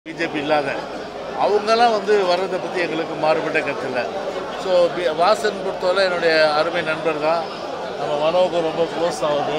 BJP இல்லாத அவங்கெல்லாம் வந்து வர்றதை பற்றி எங்களுக்கு மாறுபட்ட கருத்து இல்லை ஸோ பி வாசன் பொறுத்தவரை என்னுடைய அருமை நண்பர் தான் நம்ம மனோவுக்கு ரொம்ப க்ளோஸ் ஆகுது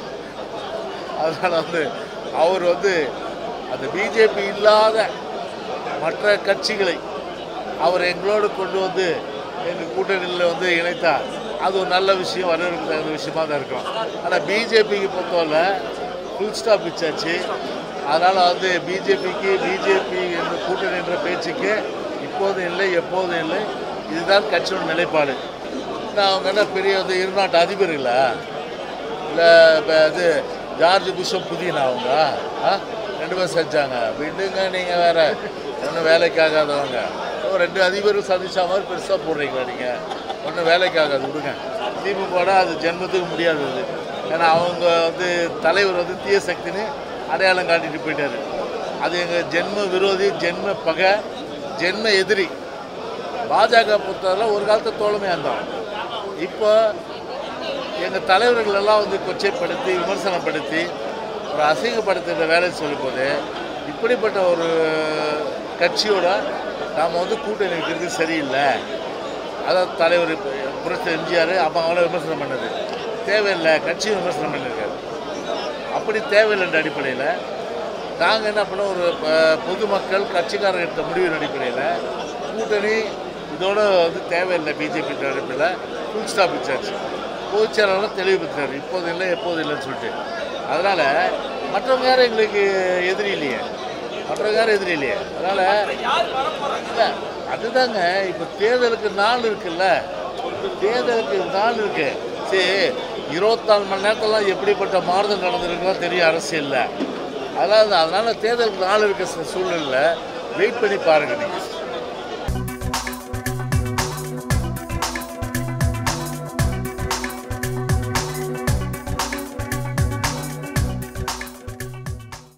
அதனால் வந்து அவர் வந்து அந்த பிஜேபி இல்லாத மற்ற கட்சிகளை அவர் எங்களோடு கொண்டு வந்து எங்கள் கூட்டணியில் வந்து இணைத்தா அது ஒரு நல்ல விஷயம் வரவேற்க தகுந்த விஷயமா தான் இருக்கும் ஆனால் பிஜேபிக்கு பொறுத்தவரை ஃபுல் ஸ்டாப் வச்சாச்சு அதனால் வந்து பிஜேபிக்கு பிஜேபி என்ற கூட்டணி என்ற பேச்சுக்கு இப்போதும் இல்லை எப்போதும் இல்லை இதுதான் கட்சியோட நிலைப்பாடு நான் அவங்க என்ன பெரிய வந்து இருநாட்டு அதிபர்களா இல்லை இப்போ இது ஜார்ஜ் புஷம் புதினா அவங்க ஆ ரெண்டு பேரும் செஞ்சாங்க விடுங்க நீங்கள் வேற ஒன்றும் வேலைக்காகாதவங்க ஓ, ரெண்டு அதிபரும் சந்திச்ச மாதிரி பெருசாக போடுறீங்களா நீங்கள் ஒன்றும் வேலைக்காகாது விடுங்க திமுக அது ஜென்மத்துக்கு முடியாது அது ஏன்னா அவங்க வந்து தலைவர் வந்து தீய சக்தின்னு அடையாளம் காட்டிட்டு போயிட்டாரு அது எங்கள் ஜென்ம விரோதி ஜென்ம பகை ஜென்ம எதிரி பாஜக பொறுத்தவரை ஒரு காலத்து தோழமையாக இருந்தோம் இப்போ எங்கள் தலைவர்கள் எல்லாம் வந்து கொச்சைப்படுத்தி விமர்சனப்படுத்தி ஒரு அசிங்கப்படுத்துகிற வேலையை சொல்லும்போது இப்படிப்பட்ட ஒரு கட்சியோட நாம் வந்து கூட்டணி வைக்கிறது சரியில்லை அதாவது தலைவர் இப்போ புரட்சி எம்ஜிஆர் அப்போ அவங்கள விமர்சனம் பண்ணது தேவையில்லை கட்சி விமர்சனம் பண்ணியிருக்காரு அப்படி தேவையில்லைன்ற அடிப்படையில் நாங்கள் என்ன பண்ணோம் ஒரு ப- பொதுமக்கள் கட்சிக்காரர் எடுத்த முடிவின் அடிப்படையில் கூட்டணி இதோட வந்து தேவையில்லை பிஜேபி அடிப்படையில் ஃபுல் ஸ்டாப் வச்சாச்சு பொதுச் செயலாளர் தெளிவுபடுத்தினார் இப்போது இல்லை எப்போது இல்லைன்னு சொல்லிட்டு அதனால் மற்றவங்க யாரும் எங்களுக்கு எதிரி இல்லையே மற்றவங்க யாரும் எதிரி இல்லையே அதனால் இல்லை அதுதாங்க இப்போ தேர்தலுக்கு நாள் இருக்குல்ல தேர்தலுக்கு நாள் இருக்கு சரி இருபத்தாலு மணி நேரத்துலாம் எப்படிப்பட்ட மாறுதல் நடந்திருக்குன்னா தெரியும் அரசியலில் அதாவது அதனால் தேர்தலுக்கு நாள் இருக்க சூழ்நிலையில் வெயிட் பண்ணி பாருங்க நீங்கள்